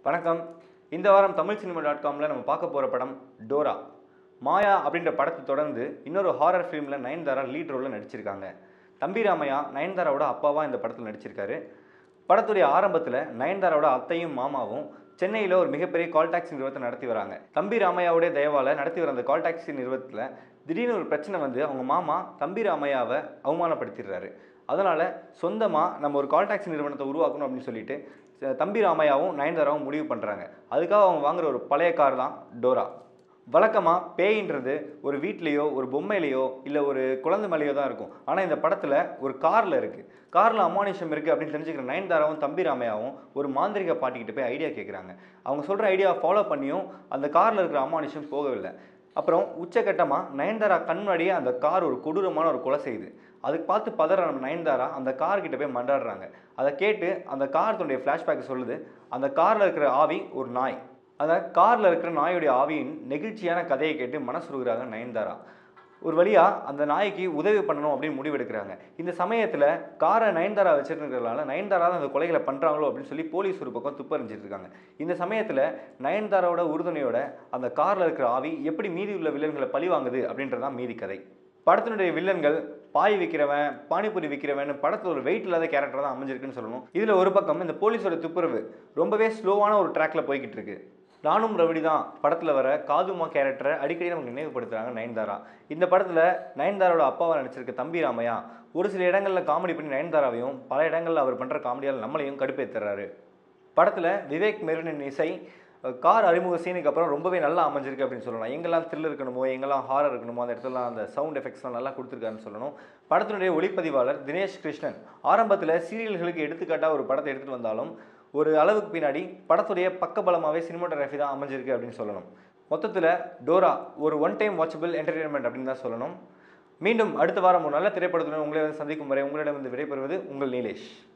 வணக்கம் இந்த வாரம் தமிழ் சினிமா டாட் காமில் நம்ம பார்க்க போகிற படம் டோரா மாயா அப்படின்ற படத்தை தொடர்ந்து இன்னொரு ஹாரர் ஃபிலிமில் நயன்தாரா லீட் ரோலில் நடிச்சிருக்காங்க தம்பி ராமையா நயன்தாராவோட அப்பாவா இந்த படத்தில் நடிச்சிருக்காரு படத்துடைய ஆரம்பத்தில் நயன்தாராவோட அத்தையும் மாமாவும் சென்னையில் ஒரு மிகப்பெரிய கால் டாக்ஸி நிறுவனத்தை நடத்தி வராங்க தம்பி ராமையாவுடைய தயவால நடத்தி வர அந்த கால் டாக்ஸி நிறுவனத்தில் திடீர்னு ஒரு பிரச்சனை வந்து அவங்க மாமா தம்பி ராமையாவை அவமானப்படுத்திடுறாரு அதனால் சொந்தமாக நம்ம ஒரு கால் டாக்ஸி நிறுவனத்தை உருவாக்கணும் அப்படின்னு சொல்லிட்டு அஹ் தம்பி ராமையாவும் நயன்தாராவும் முடிவு பண்ணுறாங்க அதுக்காக அவங்க வாங்குற ஒரு பழைய கார் தான் டோரா வழக்கமாக பேயின்றது ஒரு வீட்லேயோ ஒரு பொம்மையிலையோ இல்லை ஒரு குழந்தை மேலேயோ தான் இருக்கும் ஆனால் இந்த படத்தில் ஒரு காரில் இருக்குது காரில் அமானுஷம் இருக்குது அப்படின்னு தெரிஞ்சுக்கிற நயன்தாராவும் தம்பி ராமையாவும் ஒரு மாந்திரிக பாட்டிக்கிட்ட போய் ஐடியா கேட்குறாங்க அவங்க சொல்கிற ஐடியாவை ஃபாலோ பண்ணியும் அந்த காரில் இருக்கிற அமானுஷம் போகவில்லை அப்புறம் உச்சகட்டமாக நயன்தாரா கண் முன்னாடியே அந்த கார் ஒரு கொடூரமான ஒரு கொலை செய்யுது அதுக்கு பார்த்து பதற நம்ம நயன்தாரா அந்த கார்கிட்ட போய் மண்டாடுறாங்க அதை கேட்டு அந்த கார் தன்னுடைய ஃப்ளாஷ்பேக் சொல்லுது அந்த காரில் இருக்கிற ஆவி ஒரு நாய் அந்த காரில் இருக்கிற நாயுடைய ஆவியின் நெகிழ்ச்சியான கதையை கேட்டு மனசுருகிறாங்க நயன்தாரா ஒரு வழியாக அந்த நாய்க்கு உதவி பண்ணணும் அப்படின்னு முடிவெடுக்கிறாங்க இந்த சமயத்தில் காரை நயன்தாரா வச்சிருக்கிறதுனால நயன்தாரா தான் அந்த கொலைகளை பண்ணுறாங்களோ அப்படின்னு சொல்லி போலீஸ் ஒரு பக்கம் துப்பறிஞ்சிட்டு இருக்காங்க இந்த சமயத்தில் நயன்தாராவோட உறுதுணையோட அந்த காரில் இருக்கிற ஆவி எப்படி மீதி உள்ள வில்லன்களை பழி வாங்குது அப்படின்றதான் மீதி கதை படத்தினுடைய வில்லன்கள் பாய் விற்கிறவன் பானிபூரி விற்கிறவன் படத்தில் ஒரு வெயிட் இல்லாத கேரக்டர் தான் அமைஞ்சிருக்குன்னு சொல்லணும் இதில் ஒரு பக்கம் இந்த போலீஸோட துப்புரவு ரொம்பவே ஸ்லோவான ஒரு ட்ராக்ல போய்கிட்டு இருக்கு நானும் ரவிடி தான் படத்தில் வர காதுமா கேரக்டரை அடிக்கடி நமக்கு நினைவுபடுத்துகிறாங்க நயன்தாரா இந்த படத்தில் நயன்தாராவோட அப்பாவை நடிச்சிருக்க தம்பி ராமையா ஒரு சில இடங்களில் காமெடி பண்ணி நயன்தாராவையும் பல இடங்களில் அவர் பண்ணுற காமெடியால் நம்மளையும் கடுப்பேற்றுறாரு படத்தில் விவேக் மெருனின் இசை அஹ், கார் அறிமுக சீனுக்கு அப்புறம் ரொம்பவே நல்லா அமைஞ்சிருக்கு அப்படின்னு சொல்லலாம் எங்கெல்லாம் த்ரில் இருக்கணுமோ எங்கெல்லாம் ஹாரர் இருக்கணுமோ அந்த இடத்துலலாம் அந்த சவுண்ட் எஃபெக்ட்ஸ்லாம் நல்லா கொடுத்துருக்காருன்னு சொல்லணும் படத்தினுடைய ஒளிப்பதிவாளர் தினேஷ் கிருஷ்ணன் ஆரம்பத்தில் சீரியல்களுக்கு எடுத்துக்காட்டாக ஒரு படத்தை எடுத்துகிட்டு வந்தாலும் ஒரு அளவுக்கு பின்னாடி படத்துடைய பக்கபலமாகவே சினிமாட்டோகிராஃபி தான் அமைஞ்சிருக்கு அப்படின்னு சொல்லணும் மொத்தத்தில் டோரா ஒரு ஒன் டைம் வாட்சபிள் என்டர்டெயின்மெண்ட் அப்படின்னு தான் சொல்லணும் மீண்டும் அடுத்த வாரம் ஒரு நல்ல திரைப்படத்துடன் உங்களை வந்து சந்திக்கும் வரை உங்களிடம் வந்து விடைபெறுவது உங்கள் நீலேஷ்